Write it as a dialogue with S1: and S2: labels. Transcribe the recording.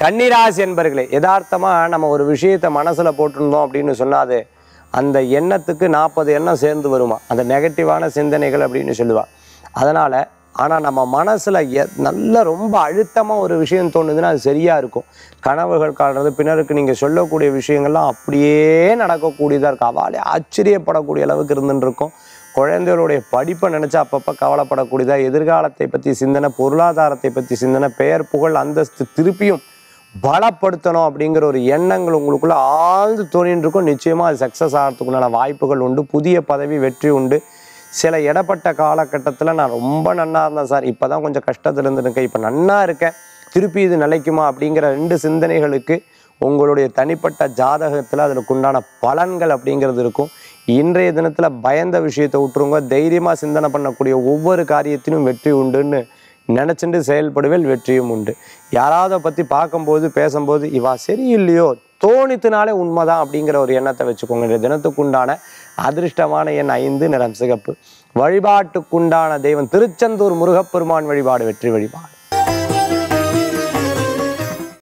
S1: கன்னிராசி என்பர்களே யதார்த்தமா நம்ம ஒரு விஷயத்தை மனசுல போட்டிருந்தோம் அப்படின்னு சொன்னா அது அந்த எண்ணத்துக்கு நாற்பது எண்ணம் சேர்ந்து வருமா அந்த நெகட்டிவான சிந்தனைகள் அப்படின்னு சொல்லுவா அதனால ஆனா நம்ம மனசுல எ- நல்ல ரொம்ப அழுத்தமா ஒரு விஷயம் தோணுதுன்னா அது சரியா இருக்கும் கனவுகள் காணுறது பின்னருக்கு நீங்க சொல்லக்கூடிய விஷயங்கள்லாம் அப்படியே நடக்கக்கூடியதா இருக்கும் அவாலே ஆச்சரியப்படக்கூடிய அளவுக்கு இருந்துட்டு இருக்கும் குழந்தைகளுடைய படிப்பை நினைச்சு அப்பப்போ கவலைப்படக்கூடியதா எதிர்காலத்தை பற்றி சிந்தனை பொருளாதாரத்தை பற்றி சிந்தனை பெயர் புகழ் அந்தஸ்து திருப்பியும் பலப்படுத்தணும் அப்படிங்கிற ஒரு எண்ணங்கள் உங்களுக்குள்ள ஆழ்ந்து தோணின்னு இருக்கும் நிச்சயமா அது சக்ஸஸ் ஆகிறதுக்குண்டான வாய்ப்புகள் உண்டு புதிய பதவி வெற்றி உண்டு சில இடப்பட்ட காலகட்டத்தில் நான் ரொம்ப நன்னா இருந்தேன் சார் இப்போ தான் கொஞ்சம் கஷ்டத்தில் இருந்துருக்கேன் இப்போ நன்னா இருக்கேன் திருப்பி இது நிலைக்குமா அப்படிங்கிற ரெண்டு சிந்தனைகளுக்கு உங்களுடைய தனிப்பட்ட ஜாதகத்தில் அதுக்கு உண்டான பலன்கள் அப்படிங்கிறது இருக்கும் இன்றைய தினத்தில் பயந்த விஷயத்தை விட்டுருங்க தைரியமாக சிந்தனை பண்ணக்கூடிய ஒவ்வொரு காரியத்திலும் வெற்றி உண்டுன்னு நினச்சிட்டு செயல்படுவேல் வெற்றியும் உண்டு யாராவது பற்றி பார்க்கும்போது பேசும்போது இவா சரியில்லையோ தோணித்தினாலே உண்மைதான் அப்படிங்கிற ஒரு எண்ணத்தை வச்சுக்கோங்க இந்த தினத்துக்குண்டான அதிர்ஷ்டமான எண் ஐந்து நிறம் சிகப்பு வழிபாட்டுக்குண்டான தெய்வம் திருச்செந்தூர் முருகப்பெருமான் வழிபாடு வெற்றி வழிபாடு